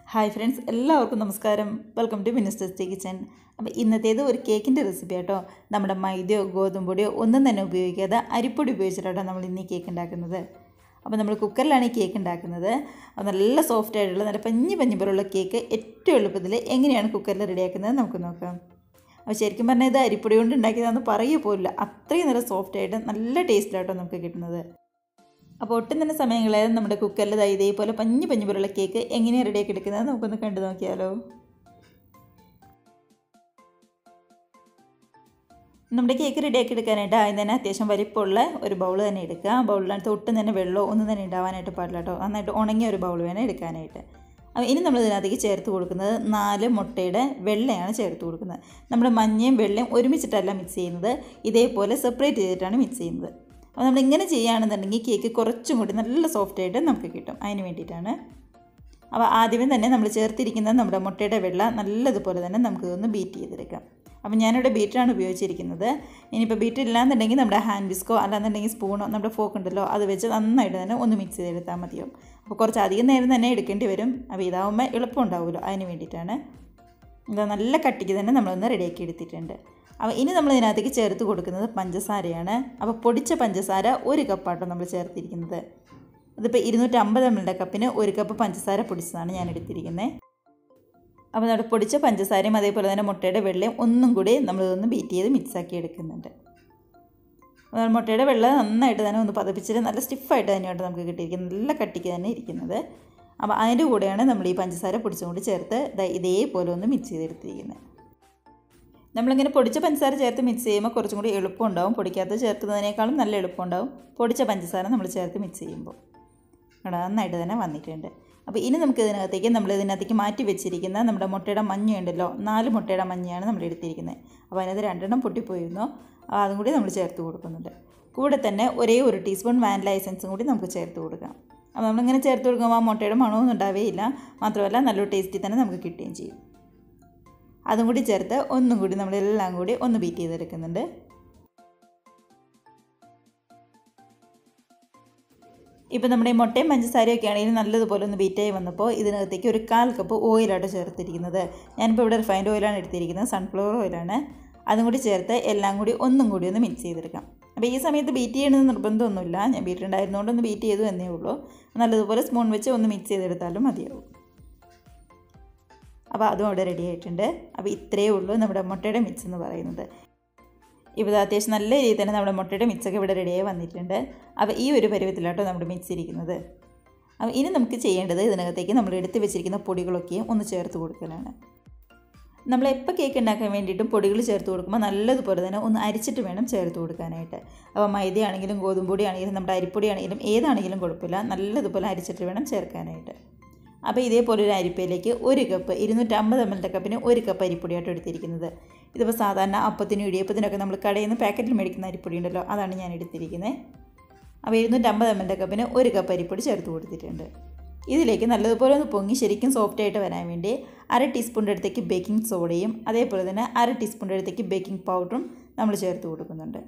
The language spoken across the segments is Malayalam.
ഹായ് ഫ്രണ്ട്സ് എല്ലാവർക്കും നമസ്കാരം വെൽക്കം ടു മിനിസ്റ്റേഴ്സ് കിച്ചൻ അപ്പോൾ ഇന്നത്തേത് ഒരു കേക്കിൻ്റെ റെസിപ്പി ആട്ടോ നമ്മുടെ മൈദയോ ഗോതമ്പൊടിയോ ഒന്നും തന്നെ ഉപയോഗിക്കാതെ അരിപ്പൊടി ഉപയോഗിച്ചിട്ടാട്ടോ നമ്മൾ ഇന്ന് ഈ കേക്ക് ഉണ്ടാക്കുന്നത് അപ്പോൾ നമ്മൾ കുക്കറിലാണ് ഈ കേക്ക് ഉണ്ടാക്കുന്നത് അപ്പോൾ നല്ല സോഫ്റ്റ് ആയിട്ടുള്ള നല്ല പഞ്ഞി പഞ്ഞി പോലുള്ള കേക്ക് ഏറ്റവും എളുപ്പത്തിൽ എങ്ങനെയാണ് കുക്കറിൽ റെഡിയാക്കുന്നത് നമുക്ക് നോക്കാം അപ്പോൾ ശരിക്കും പറഞ്ഞാൽ ഇത് അരിപ്പൊടി കൊണ്ട് ഉണ്ടാക്കിയതാണെന്ന് പറയുക പോലില്ല അത്രയും നല്ല സോഫ്റ്റ് ആയിട്ട് നല്ല ടേസ്റ്റിലാട്ടോ നമുക്ക് കിട്ടുന്നത് അപ്പോൾ ഒട്ടും തന്നെ സമയങ്ങളായ നമ്മുടെ കുക്കറിൽ ദാ ഇതേപോലെ പഞ്ഞി പഞ്ഞി പോലുള്ള കേക്ക് എങ്ങനെയാണ് റെഡിയാക്കി എടുക്കുന്നത് നമുക്കൊന്ന് കണ്ടു നോക്കിയാലോ നമ്മുടെ കേക്ക് റെഡിയാക്കി എടുക്കാനായിട്ട് ആദ്യം തന്നെ അത്യാവശ്യം വലിപ്പമുള്ള ഒരു ബൗൾ തന്നെ എടുക്കുക ബൗളിനകത്ത് ഒട്ടും തന്നെ വെള്ളമോ ഒന്നും തന്നെ ഉണ്ടാവാനായിട്ട് പാടില്ല കേട്ടോ നന്നായിട്ട് ഉണങ്ങിയ ഒരു ബൗൾ വേണം എടുക്കാനായിട്ട് അപ്പോൾ ഇനി നമ്മൾ ഇതിനകത്തേക്ക് ചേർത്ത് കൊടുക്കുന്നത് നാല് മുട്ടയുടെ വെള്ളയാണ് ചേർത്ത് കൊടുക്കുന്നത് നമ്മുടെ മഞ്ഞയും വെള്ളയും ഒരുമിച്ചിട്ടല്ല മിക്സ് ചെയ്യുന്നത് ഇതേപോലെ സെപ്പറേറ്റ് ചെയ്തിട്ടാണ് മിക്സ് ചെയ്യുന്നത് അപ്പോൾ നമ്മൾ ഇങ്ങനെ ചെയ്യുകയാണെന്നുണ്ടെങ്കിൽ കേക്ക് കുറച്ചും കൂടി നല്ല സോഫ്റ്റ് ആയിട്ട് നമുക്ക് കിട്ടും അതിന് വേണ്ടിയിട്ടാണ് അപ്പോൾ ആദ്യമേ തന്നെ നമ്മൾ ചേർത്തിരിക്കുന്ന നമ്മുടെ മുട്ടയുടെ വെള്ള നല്ലതുപോലെ തന്നെ നമുക്ക് ഇതൊന്ന് ബീറ്റ് ചെയ്തെടുക്കാം അപ്പോൾ ഞാനിവിടെ ബീറ്ററാണ് ഉപയോഗിച്ചിരിക്കുന്നത് ഇനിയിപ്പോൾ ബീറ്റർ ഇല്ലാന്നുണ്ടെങ്കിൽ നമ്മുടെ ഹാൻഡ് വിസ്കോ അല്ലാന്നുണ്ടെങ്കിൽ സ്പൂണോ നമ്മുടെ ഫോക്ക് ഉണ്ടല്ലോ അത് വെച്ച് നന്നായിട്ട് തന്നെ ഒന്ന് മിക്സ് ചെയ്തെടുത്താൽ മതിയാവും അപ്പോൾ കുറച്ച് അധികം നേരം തന്നെ എടുക്കേണ്ടി വരും അപ്പോൾ ഇതാവുമ്പോൾ എളുപ്പം ഉണ്ടാവുമല്ലോ അതിന് വേണ്ടിയിട്ടാണ് ഇത് നല്ല കട്ടിക്ക് തന്നെ നമ്മളൊന്ന് റെഡിയാക്കി എടുത്തിട്ടുണ്ട് അപ്പോൾ ഇനി നമ്മൾ ഇതിനകത്തേക്ക് ചേർത്ത് കൊടുക്കുന്നത് പഞ്ചസാരയാണ് അപ്പോൾ പൊടിച്ച പഞ്ചസാര ഒരു കപ്പാട്ടോ നമ്മൾ ചേർത്തിരിക്കുന്നത് ഇതിപ്പോൾ ഇരുന്നൂറ്റമ്പത് എം എല്ലിൻ്റെ കപ്പിന് ഒരു കപ്പ് പഞ്ചസാര പൊടിച്ചതാണ് ഞാൻ എടുത്തിരിക്കുന്നത് അപ്പോൾ നമ്മുടെ പൊടിച്ച പഞ്ചസാരയും അതേപോലെ തന്നെ മുട്ടയുടെ വെള്ളയും ഒന്നും കൂടി നമ്മളിതൊന്ന് ബീറ്റ് ചെയ്ത് മിക്സാക്കി എടുക്കുന്നുണ്ട് അപ്പോൾ മുട്ടയുടെ വെള്ളം നന്നായിട്ട് തന്നെ ഒന്ന് പതപ്പിച്ചിട്ട് നല്ല സ്റ്റിഫായിട്ട് തന്നെയാണ് നമുക്ക് കിട്ടിയിരിക്കുന്നത് നല്ല കട്ടിക്ക് തന്നെ ഇരിക്കുന്നത് അപ്പോൾ അതിൻ്റെ കൂടെയാണ് നമ്മൾ ഈ പഞ്ചസാര പൊടിച്ചും കൂടി ചേർത്ത് ഇതേപോലെ ഒന്ന് മിക്സ് ചെയ്തെടുത്തിരിക്കുന്നത് നമ്മളിങ്ങനെ പൊടിച്ച പഞ്ചസാര ചേർത്ത് മിക്സ് ചെയ്യുമ്പോൾ കുറച്ചും കൂടി എളുപ്പമുണ്ടാവും പൊടിക്കാത്ത ചേർക്കുന്നതിനേക്കാളും നല്ല എളുപ്പമുണ്ടാവും പൊടിച്ച പഞ്ചസാര നമ്മൾ ചേർത്ത് മിക്സ് ചെയ്യുമ്പോൾ ഇവിടെ നന്നായിട്ട് തന്നെ വന്നിട്ടുണ്ട് അപ്പോൾ ഇനി നമുക്ക് ഇതിനകത്തേക്ക് നമ്മൾ ഇതിനകത്തേക്ക് മാറ്റി വെച്ചിരിക്കുന്ന നമ്മുടെ മുട്ടയുടെ മഞ്ഞയുണ്ടല്ലോ നാല് മുട്ടയുടെ മഞ്ഞയാണ് നമ്മൾ എടുത്തിരിക്കുന്നത് അപ്പോൾ അതിനകത്ത് രണ്ടെണ്ണം പൊട്ടിപ്പോയിരുന്നു അതും കൂടി നമ്മൾ ചേർത്ത് കൊടുക്കുന്നുണ്ട് കൂടെ തന്നെ ഒരേ ഒരു ടീസ്പൂൺ വാനില എസൻസും കൂടി നമുക്ക് ചേർത്ത് കൊടുക്കാം അപ്പോൾ നമ്മളിങ്ങനെ ചേർത്ത് കൊടുക്കുമ്പോൾ ആ മുട്ടയുടെ മണമൊന്നും ഉണ്ടാവുകയില്ല മാത്രമല്ല നല്ലൊരു ടേസ്റ്റിൽ തന്നെ നമുക്ക് കിട്ടുകയും ചെയ്യും അതും കൂടി ചേർത്ത് ഒന്നും കൂടി നമ്മളെല്ലാം കൂടി ഒന്ന് ബീറ്റ് ചെയ്തെടുക്കുന്നുണ്ട് ഇപ്പോൾ നമ്മുടെ ഈ മുട്ടയും പഞ്ചസാരയൊക്കെ ആണെങ്കിലും നല്ലതുപോലെ ഒന്ന് ബീറ്റായി വന്നപ്പോൾ ഇതിനകത്തേക്ക് ഒരു കാൽ കപ്പ് ഓയിലാണ് ചേർത്തിരിക്കുന്നത് ഞാനിപ്പോൾ ഇവിടെ റിഫൈൻഡ് ഓയിലാണ് എടുത്തിരിക്കുന്നത് സൺഫ്ലവർ ഓയിലാണ് അതും കൂടി ചേർത്ത് എല്ലാം കൂടി ഒന്നും കൂടി ഒന്ന് മിക്സ് ചെയ്തെടുക്കാം അപ്പോൾ ഈ സമയത്ത് ബീറ്റ് ചെയ്യണമെന്ന് നിർബന്ധമൊന്നുമില്ല ഞാൻ ബീറ്റ് ഉണ്ടായിരുന്നുകൊണ്ട് ഒന്ന് ബീറ്റ് ചെയ്തു എന്നേ ഉള്ളൂ നല്ലതുപോലെ സ്പൂൺ വെച്ച് ഒന്ന് മിക്സ് ചെയ്തെടുത്താലും മതിയാവും അപ്പോൾ അതും അവിടെ റെഡി ആയിട്ടുണ്ട് അപ്പോൾ ഇത്രയേ ഉള്ളൂ നമ്മുടെ മുട്ടയുടെ മിക്സ് എന്ന് പറയുന്നത് ഇപ്പോൾ അത്യാവശ്യം നല്ല രീതിയിൽ തന്നെ നമ്മുടെ മുട്ടയുടെ മിക്സൊക്കെ ഇവിടെ റെഡിയായി വന്നിട്ടുണ്ട് അപ്പോൾ ഈ ഒരു പരുവത്തിലാട്ടോ നമ്മുടെ മിക്സ് ഇരിക്കുന്നത് അപ്പോൾ ഇനി നമുക്ക് ചെയ്യേണ്ടത് ഇതിനകത്തേക്ക് നമ്മൾ എടുത്ത് വെച്ചിരിക്കുന്ന പൊടികളൊക്കെയും ഒന്ന് ചേർത്ത് കൊടുക്കലാണ് നമ്മൾ എപ്പോൾ കേക്ക് ഉണ്ടാക്കാൻ വേണ്ടിയിട്ടും പൊടികൾ ചേർത്ത് കൊടുക്കുമ്പോൾ നല്ലതുപോലെ തന്നെ ഒന്ന് അരിച്ചിട്ട് വേണം ചേർത്ത് കൊടുക്കാനായിട്ട് അപ്പോൾ മൈദയാണെങ്കിലും ഗോതമ്പൊടി ആണെങ്കിലും നമ്മുടെ അരിപ്പൊടി ആണെങ്കിലും ഏതാണെങ്കിലും കുഴപ്പമില്ല നല്ലതുപോലെ അരിച്ചിട്ട് വേണം ചേർക്കാനായിട്ട് അപ്പോൾ ഇതേപോലെ ഒരു അരിപ്പയിലേക്ക് ഒരു കപ്പ് ഇരുന്നൂറ്റമ്പത് എം എല്ലിൻ്റെ കപ്പിന് ഒരു കപ്പ് അരിപ്പൊടിയായിട്ട് എടുത്തിരിക്കുന്നത് ഇതിപ്പോൾ സാധാരണ അപ്പത്തിനും ഇടിയപ്പത്തിനൊക്കെ നമ്മൾ കടയിൽ നിന്ന് പാക്കറ്റിൽ മേടിക്കുന്ന അരിപ്പൊടി ഉണ്ടല്ലോ അതാണ് ഞാൻ എടുത്തിരിക്കുന്നത് അപ്പോൾ ഇരുന്നൂറ്റമ്പത് എം എല്ലിൻ്റെ കപ്പിന് ഒരു കപ്പ് അരിപ്പൊടി ചേർത്ത് കൊടുത്തിട്ടുണ്ട് ഇതിലേക്ക് നല്ലതുപോലെ ഒന്ന് പൊങ്ങി ശരിക്കും സോഫ്റ്റ് ആയിട്ട് വരാൻ വേണ്ടി അര ടീസ്പൂണിൻ്റെ അടുത്തേക്ക് ബേക്കിംഗ് സോഡയും അതേപോലെ തന്നെ അര ടീസ്പൂണിൻ്റെ അടുത്തേക്ക് ബേക്കിംഗ് പൗഡറും നമ്മൾ ചേർത്ത് കൊടുക്കുന്നുണ്ട്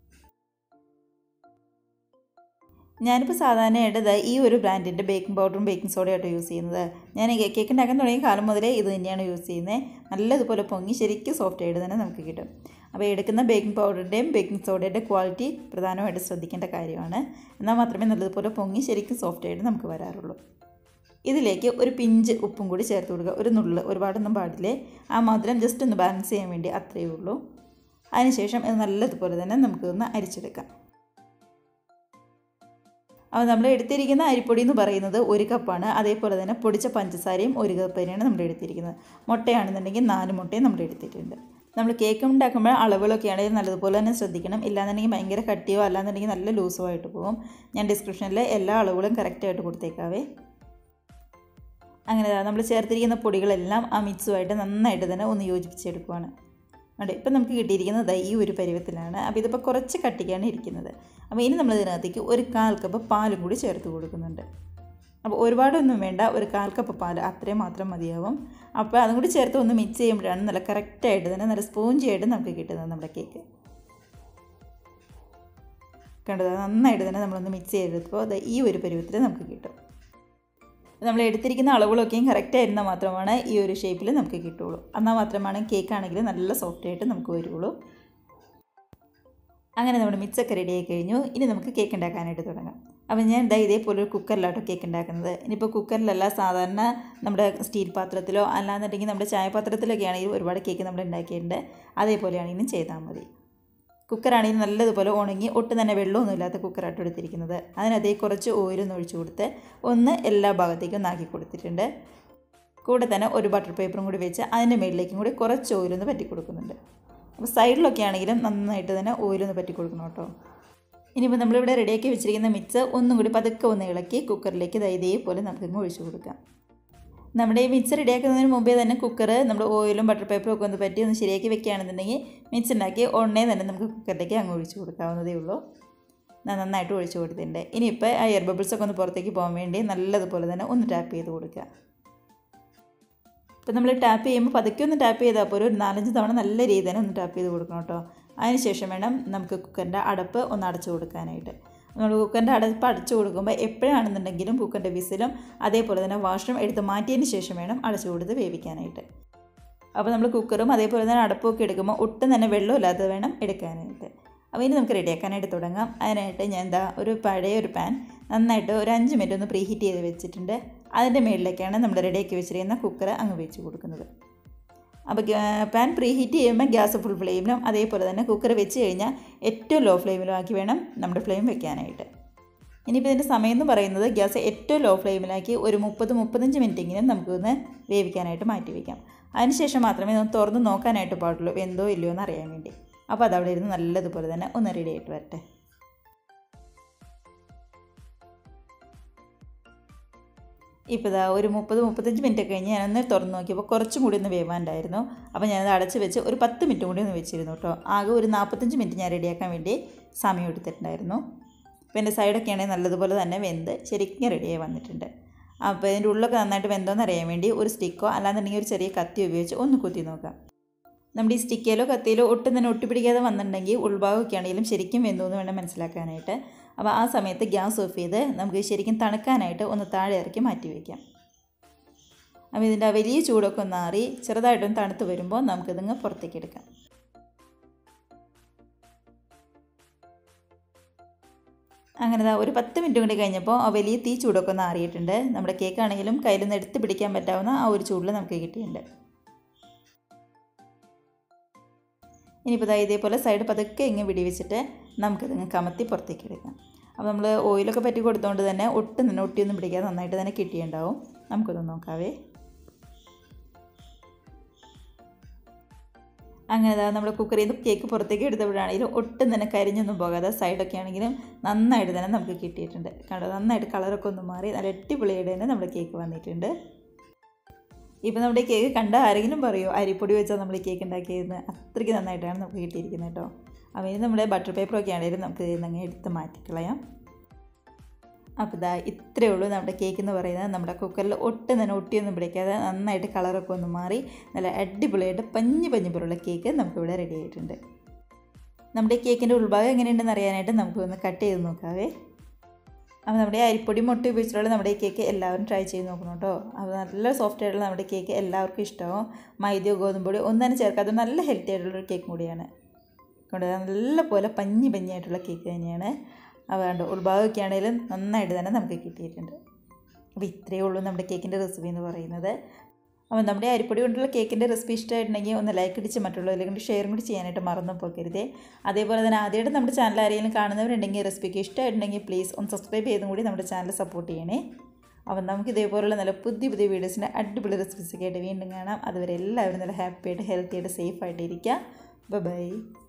ഞാനിപ്പോൾ സാധാരണയായിട്ട് ഈ ഒരു ബ്രാൻഡിൻ്റെ ബേക്കിംഗ് പൗഡറും ബേക്കിംഗ് സോഡയായിട്ട് യൂസ് ചെയ്യുന്നത് ഞാൻ കേക്ക് ഉണ്ടാക്കാൻ തുടങ്ങിയ കാലം മുതലേ ഇത് തന്നെയാണ് യൂസ് ചെയ്യുന്നത് നല്ലതുപോലെ പൊങ്ങി ശരിക്കും സോഫ്റ്റ് ആയിട്ട് തന്നെ നമുക്ക് കിട്ടും അപ്പോൾ എടുക്കുന്ന ബേക്കിംഗ് പൗഡറിൻ്റെയും ബേക്കിംഗ് സോഡയുടെ ക്വാളിറ്റി പ്രധാനമായിട്ട് ശ്രദ്ധിക്കേണ്ട കാര്യമാണ് എന്നാൽ മാത്രമേ നല്ലതുപോലെ പൊങ്ങി ശരിക്കും സോഫ്റ്റ് ആയിട്ട് നമുക്ക് വരാറുള്ളൂ ഇതിലേക്ക് ഒരു പിഞ്ച് ഉപ്പും കൂടി ചേർത്ത് കൊടുക്കുക ഒരു നുള്ള് ഒരുപാടൊന്നും പാടില്ലേ ആ മധുരം ജസ്റ്റ് ഒന്ന് ബാലൻസ് ചെയ്യാൻ വേണ്ടി അത്രയേ ഉള്ളൂ അതിനുശേഷം ഇത് നല്ലതുപോലെ തന്നെ നമുക്കൊന്ന് അരിച്ചെടുക്കാം അപ്പോൾ നമ്മൾ എടുത്തിരിക്കുന്ന അരിപ്പൊടി എന്ന് പറയുന്നത് ഒരു കപ്പാണ് അതേപോലെ തന്നെ പൊടിച്ച പഞ്ചസാരയും ഒരു കപ്പ് തന്നെയാണ് നമ്മൾ എടുത്തിരിക്കുന്നത് മുട്ടയാണെന്നുണ്ടെങ്കിൽ നാല് മുട്ടയും നമ്മൾ എടുത്തിട്ടുണ്ട് നമ്മൾ കേക്ക് ഉണ്ടാക്കുമ്പോൾ അളവുകളൊക്കെ ആണെങ്കിൽ നല്ലതുപോലെ തന്നെ ശ്രദ്ധിക്കണം ഇല്ലാന്നുണ്ടെങ്കിൽ ഭയങ്കര കട്ടിയോ അല്ലാന്നുണ്ടെങ്കിൽ നല്ല ലൂസോ ആയിട്ട് പോകും ഞാൻ ഡിസ്ക്രിപ്ഷനിൽ എല്ലാ അളവുകളും കറക്റ്റായിട്ട് കൊടുത്തേക്കാവേ അങ്ങനെ നമ്മൾ ചേർത്തിരിക്കുന്ന പൊടികളെല്ലാം ആ മിക്സുമായിട്ട് നന്നായിട്ട് തന്നെ ഒന്ന് യോജിപ്പിച്ചെടുക്കുവാണ് ഉണ്ട് ഇപ്പം നമുക്ക് കിട്ടിയിരിക്കുന്നത് ഈ ഒരു പരുവത്തിലാണ് അപ്പോൾ ഇതിപ്പോൾ കുറച്ച് കട്ടിക്കാണ് ഇരിക്കുന്നത് അപ്പോൾ ഇനി നമ്മൾ ഇതിനകത്തേക്ക് ഒരു കാൽ കപ്പ് പാലും കൂടി ചേർത്ത് കൊടുക്കുന്നുണ്ട് അപ്പോൾ ഒരുപാടൊന്നും വേണ്ട ഒരു കാൽ കപ്പ് പാൽ അത്രയും മാത്രം മതിയാവും അപ്പോൾ അതും കൂടി ചേർത്ത് ഒന്ന് മിക്സ് ചെയ്യുമ്പോഴാണ് നല്ല കറക്റ്റായിട്ട് തന്നെ നല്ല സ്പോഞ്ചി ആയിട്ട് നമുക്ക് കിട്ടുന്നത് നമ്മുടെ കേക്ക് കണ്ടത് നന്നായിട്ട് തന്നെ നമ്മളൊന്ന് മിക്സ് ചെയ്തെടുക്കുമ്പോൾ അത് ഈ ഒരു പരുവത്തിൽ നമുക്ക് കിട്ടും നമ്മൾ എടുത്തിരിക്കുന്ന അളവുകളൊക്കെയും കറക്റ്റ് ആയിരുന്നാൽ മാത്രമാണ് ഈ ഒരു ഷേപ്പിൽ നമുക്ക് കിട്ടുള്ളൂ എന്നാൽ മാത്രമാണ് കേക്ക് ആണെങ്കിൽ നല്ല സോഫ്റ്റ് ആയിട്ട് നമുക്ക് വരുള്ളൂ അങ്ങനെ നമ്മുടെ മിക്സൊക്കെ റെഡി ആയി കഴിഞ്ഞു ഇനി നമുക്ക് കേക്ക് ഉണ്ടാക്കാനായിട്ട് തുടങ്ങാം അപ്പോൾ ഞാൻ ഇതാ ഇതേപോലെ ഒരു കുക്കറിലാട്ടോ കേക്ക് ഉണ്ടാക്കുന്നത് ഇനിയിപ്പോൾ കുക്കറിലല്ല സാധാരണ നമ്മുടെ സ്റ്റീൽ പാത്രത്തിലോ അല്ലാന്നുണ്ടെങ്കിൽ നമ്മുടെ ചായപാത്രത്തിലൊക്കെ ആണെങ്കിൽ ഒരുപാട് കേക്ക് നമ്മൾ ഉണ്ടാക്കിയിട്ടുണ്ട് അതേപോലെയാണെങ്കിലും ചെയ്താൽ മതി കുക്കറാണെങ്കിൽ നല്ലതുപോലെ ഉണങ്ങി ഒട്ടും തന്നെ വെള്ളമൊന്നും ഇല്ലാത്ത കുക്കറായിട്ട് എടുത്തിരിക്കുന്നത് അതിനതേ കുറച്ച് ഓയിലൊന്ന് ഒഴിച്ചു കൊടുത്ത് ഒന്ന് എല്ലാ ഭാഗത്തേക്കും നാക്കി കൊടുത്തിട്ടുണ്ട് കൂടെ തന്നെ ഒരു ബട്ടർ പേപ്പറും കൂടി വെച്ച് അതിൻ്റെ മുകളിലേക്കും കൂടി കുറച്ച് ഓയിലൊന്ന് പറ്റി കൊടുക്കുന്നുണ്ട് അപ്പോൾ സൈഡിലൊക്കെ ആണെങ്കിലും നന്നായിട്ട് തന്നെ ഓയിലൊന്ന് പറ്റി കൊടുക്കണം കേട്ടോ ഇനിയിപ്പോൾ നമ്മളിവിടെ റെഡിയാക്കി വെച്ചിരിക്കുന്ന മിക്സ് ഒന്നും കൂടി പതുക്കെ ഒന്ന് ഇളക്കി കുക്കറിലേക്ക് ദാ ഇതേപോലെ നമുക്കിങ്ങ് ഒഴിച്ചു കൊടുക്കാം നമ്മുടെ ഈ മിക്സ് റെഡിയാക്കുന്നതിന് മുമ്പേ തന്നെ കുക്കർ നമ്മൾ ഓയിലും ബട്ടർ പേപ്പറും ഒക്കെ ഒന്ന് പറ്റി ഒന്ന് ശരിയാക്കി വെക്കുകയാണെന്നുണ്ടെങ്കിൽ മിക്സ് ഉണ്ടാക്കി ഉടനെ തന്നെ നമുക്ക് കുക്കറിലേക്ക് അങ്ങ് ഒഴിച്ചു കൊടുക്കാവുന്നതേ ഉള്ളൂ ഞാൻ നന്നായിട്ട് ഒഴിച്ചു കൊടുത്തിട്ടുണ്ട് ഇനിയിപ്പോൾ ആ എയർ ബബിൾസ് ഒക്കെ ഒന്ന് പുറത്തേക്ക് പോകാൻ വേണ്ടി നല്ലതുപോലെ തന്നെ ഒന്ന് ടാപ്പ് ചെയ്ത് കൊടുക്കുക ഇപ്പോൾ നമ്മൾ ടാപ്പ് ചെയ്യുമ്പോൾ പതുക്കെ ഒന്ന് ടാപ്പ് ചെയ്താൽ പോലും ഒരു നാലഞ്ച് തവണ നല്ല രീതിയിൽ തന്നെ ഒന്ന് ടാപ്പ് ചെയ്ത് കൊടുക്കണം കേട്ടോ അതിന് ശേഷം വേണം നമുക്ക് കുക്കറിൻ്റെ അടപ്പ് ഒന്ന് അടച്ചു കൊടുക്കാനായിട്ട് നമ്മൾ കുക്കറിൻ്റെ അടപ്പ് അടച്ചു കൊടുക്കുമ്പോൾ എപ്പോഴാണെന്നുണ്ടെങ്കിലും കുക്കറിൻ്റെ വിസിലും അതേപോലെ തന്നെ വാഷും എടുത്ത് മാറ്റിയതിന് ശേഷം വേണം അടച്ചു കൊടുത്ത് വേവിക്കാനായിട്ട് അപ്പോൾ നമ്മൾ കുക്കറും അതേപോലെ തന്നെ അടപ്പും ഒക്കെ എടുക്കുമ്പോൾ ഒട്ടും തന്നെ വെള്ളമില്ലാതെ വേണം എടുക്കാനായിട്ട് അപ്പോൾ ഇനി നമുക്ക് റെഡിയാക്കാനായിട്ട് തുടങ്ങാം അതിനായിട്ട് ഞാൻ എന്താ ഒരു പഴയ ഒരു പാൻ നന്നായിട്ട് ഒരു അഞ്ച് മിനിറ്റ് ഒന്ന് പ്രീ ഹീറ്റ് ചെയ്ത് വെച്ചിട്ടുണ്ട് അതിൻ്റെ മുകളിലേക്കാണ് നമ്മൾ റെഡിയാക്കി വെച്ചിരിക്കുന്ന കുക്കർ അങ്ങ് വെച്ച് കൊടുക്കുന്നത് അപ്പോൾ പാൻ പ്രീ ഹീറ്റ് ചെയ്യുമ്പോൾ ഗ്യാസ് ഫുൾ ഫ്ലെയിമിലും അതേപോലെ തന്നെ കുക്കർ വെച്ച് കഴിഞ്ഞാൽ ഏറ്റവും ലോ ഫ്ലെയിമിലും ആക്കി വേണം നമ്മുടെ ഫ്ലെയിം വെക്കാനായിട്ട് ഇനിയിപ്പോൾ ഇതിൻ്റെ സമയം എന്ന് പറയുന്നത് ഗ്യാസ് ഏറ്റവും ലോ ഫ്ലെയിമിലാക്കി ഒരു മുപ്പത് മുപ്പത്തഞ്ച് മിനിറ്റെങ്കിലും നമുക്കൊന്ന് വേവിക്കാനായിട്ട് മാറ്റി വയ്ക്കാം അതിനുശേഷം മാത്രമേ ഒന്ന് തുറന്ന് നോക്കാനായിട്ട് പാടുള്ളൂ വെന്തോ ഇല്ലയോ എന്ന് അറിയാൻ വേണ്ടി അപ്പോൾ അതവിടെ ഇരുന്ന് നല്ലതുപോലെ തന്നെ ഒന്ന് റെഡി ആയിട്ട് വരട്ടെ ഇപ്പോൾ ഇതാ ഒരു മുപ്പത് മുപ്പത്തഞ്ച് മിനിറ്റ് കഴിഞ്ഞ് ഞാനൊന്ന് തുറന്ന് നോക്കിയപ്പോൾ കുറച്ചും കൂടി ഒന്ന് വേവാണ്ടായിരുന്നു അപ്പോൾ ഞാനത് അടച്ച് വെച്ച് ഒരു പത്ത് മിനിറ്റ് കൂടി ഒന്ന് വെച്ചിരുന്നു കേട്ടോ ആകെ ഒരു നാൽപ്പത്തഞ്ച് മിനിറ്റ് ഞാൻ റെഡിയാക്കാൻ വേണ്ടി സമയം എടുത്തിട്ടുണ്ടായിരുന്നു അപ്പോൾ എൻ്റെ സൈഡൊക്കെ ആണെങ്കിൽ നല്ലതുപോലെ തന്നെ വെന്ത് ശരിക്കും റെഡിയായി വന്നിട്ടുണ്ട് അപ്പോൾ ഇതിൻ്റെ ഉള്ളൊക്കെ നന്നായിട്ട് വെന്തോന്ന് അറിയാൻ വേണ്ടി ഒരു സ്റ്റിക്കോ അല്ലാന്നുണ്ടെങ്കിൽ ഒരു ചെറിയ കത്തി ഉപയോഗിച്ച് ഒന്ന് കുത്തി നോക്കാം നമ്മുടെ ഈ സ്റ്റിക്കയിലോ കത്തിയിലോ ഒട്ടും തന്നെ ഒട്ടിപ്പിടിക്കാതെ വന്നിട്ടുണ്ടെങ്കിൽ ഉൾഭാഗമൊക്കെ ആണെങ്കിലും ശരിക്കും വെന്തു എന്ന് വേണം മനസ്സിലാക്കാനായിട്ട് അപ്പോൾ ആ സമയത്ത് ഗ്യാസ് ഓഫ് ചെയ്ത് നമുക്ക് ശരിക്കും തണുക്കാനായിട്ട് ഒന്ന് താഴെ ഇറക്കി മാറ്റി വയ്ക്കാം അപ്പോൾ ഇതിൻ്റെ ആ വലിയ ചൂടൊക്കെ ഒന്ന് മാറി ചെറുതായിട്ടൊന്ന് തണുത്ത് വരുമ്പോൾ നമുക്കിതങ്ങ് പുറത്തേക്ക് എടുക്കാം അങ്ങനെ ദാ ഒരു പത്ത് മിനിറ്റ് കൂടി കഴിഞ്ഞപ്പോൾ ആ വലിയ തീ ചൂടൊക്കെ ഒന്ന് ആറിയിട്ടുണ്ട് നമ്മുടെ കേക്ക് ആണെങ്കിലും കയ്യിൽ നിന്ന് എടുത്ത് പിടിക്കാൻ പറ്റാവുന്ന ആ ഒരു ചൂടിൽ നമുക്ക് കിട്ടിയിട്ടുണ്ട് ഇനിയിപ്പോൾ ദാ ഇതേപോലെ സൈഡ് പതുക്കെ ഇങ്ങ് പിടി വെച്ചിട്ട് നമുക്കിതങ്ങ് കമത്തി പുറത്തേക്ക് എടുക്കാം അപ്പോൾ നമ്മൾ ഓയിലൊക്കെ പറ്റി കൊടുത്തുകൊണ്ട് തന്നെ ഒട്ടും തന്നെ ഒട്ടിയൊന്നും പിടിക്കാതെ നന്നായിട്ട് തന്നെ കിട്ടിയിട്ടുണ്ടാവും നമുക്കൊന്ന് നോക്കാവേ അങ്ങനെ അതാ നമ്മുടെ കുക്കറിൽ നിന്ന് കേക്ക് പുറത്തേക്ക് എടുത്തപ്പോഴാണെങ്കിലും ഒട്ടും തന്നെ കരിഞ്ഞൊന്നും പോകാതെ സൈഡൊക്കെ ആണെങ്കിലും നന്നായിട്ട് തന്നെ നമുക്ക് കിട്ടിയിട്ടുണ്ട് കണ്ടോ നന്നായിട്ട് കളറൊക്കെ ഒന്ന് മാറി നല്ല അടിപൊളിയായിട്ട് തന്നെ നമ്മുടെ കേക്ക് വന്നിട്ടുണ്ട് ഇപ്പം നമ്മുടെ ഈ കേക്ക് കണ്ട ആരെങ്കിലും പറയുമോ അരിപ്പൊടി വെച്ചാൽ നമ്മൾ ഈ കേക്ക് ഉണ്ടാക്കിയതെന്ന് അത്രയ്ക്ക് നന്നായിട്ടാണ് നമുക്ക് കിട്ടിയിരിക്കുന്നത് കേട്ടോ അപ്പോൾ ഇനി നമ്മുടെ ബട്ടർ പേപ്പറൊക്കെ ആണെങ്കിലും നമുക്ക് ഇതിൽ നിന്ന് എടുത്ത് മാറ്റിക്കളയാം അപ്പോൾ ഇതാ ഇത്രയേ ഉള്ളൂ നമ്മുടെ കേക്ക് എന്ന് പറയുന്നത് നമ്മുടെ കുക്കറിൽ ഒട്ടും തന്നെ ഒട്ടിയൊന്നും പിടിക്കാതെ നന്നായിട്ട് കളറൊക്കെ ഒന്ന് മാറി നല്ല അടിപൊളിയായിട്ട് പഞ്ഞ് പഞ്ഞ് പോലുള്ള കേക്ക് നമുക്കിവിടെ റെഡി ആയിട്ടുണ്ട് നമ്മുടെ കേക്കിൻ്റെ ഉൾഭാഗം എങ്ങനെയുണ്ടെന്ന് അറിയാനായിട്ട് നമുക്കൊന്ന് കട്ട് ചെയ്ത് നോക്കാവേ അപ്പോൾ നമ്മുടെ അരിപ്പൊടി മുട്ട ഉപയോഗിച്ചിട്ടുള്ള നമ്മുടെ ഈ കേക്ക് എല്ലാവരും ട്രൈ ചെയ്ത് നോക്കണം കേട്ടോ അപ്പോൾ നല്ല സോഫ്റ്റ് ആയിട്ടുള്ള നമ്മുടെ കേക്ക് എല്ലാവർക്കും ഇഷ്ടമാവും മൈദയോ ഗോതമ്പൊടി ഒന്നും തന്നെ ചേർക്കാതെ നല്ല ഹെൽത്തി ആയിട്ടുള്ളൊരു കേക്ക് കൂടിയാണ് കൊണ്ട് നല്ല പോലെ പഞ്ഞി പഞ്ഞിയായിട്ടുള്ള കേക്ക് തന്നെയാണ് അതുകൊണ്ട് ഉൾഭാഗമൊക്കെ ആണെങ്കിലും നന്നായിട്ട് തന്നെ നമുക്ക് കിട്ടിയിട്ടുണ്ട് അപ്പോൾ ഇത്രയേ ഉള്ളൂ നമ്മുടെ കേക്കിൻ്റെ റെസിപ്പി എന്ന് പറയുന്നത് അപ്പോൾ നമ്മുടെ അരിപ്പൊടി കൊണ്ടുള്ള കേക്കിൻ്റെ റെസിപ്പി ഇഷ്ടമായിട്ടുണ്ടെങ്കിൽ ഒന്ന് ലൈക്ക് അടിച്ച് മറ്റുള്ളവരിലേക്ക് കൊണ്ട് ഷെയറും കൂടി ചെയ്യാനായിട്ട് മറന്നു പോക്കരുതേ അതേപോലെ തന്നെ ആദ്യമായിട്ട് നമ്മുടെ ചാനൽ ആരെങ്കിലും കാണുന്നവരുണ്ടെങ്കിൽ റെസിപ്പിക്ക് ഇഷ്ടമായിട്ടുണ്ടെങ്കിൽ പ്ലീസ് ഒന്ന് സബ്സ്ക്രൈബ് ചെയ്തും കൂടി നമ്മുടെ ചാനൽ സപ്പോർട്ട് ചെയ്യണേ അപ്പം നമുക്ക് ഇതേപോലുള്ള നല്ല പുതിയ പുതിയ വീഡിയോസിൻ്റെ അടിപൊളി റെസിപ്പീസൊക്കെ ആയിട്ട് വീണ്ടും കാണാം അതുവരെ എല്ലാവരും നല്ല ഹാപ്പി ആയിട്ട് ഹെൽത്തി ആയിട്ട് സേഫ് ആയിട്ട് ഇരിക്കുക ബൈ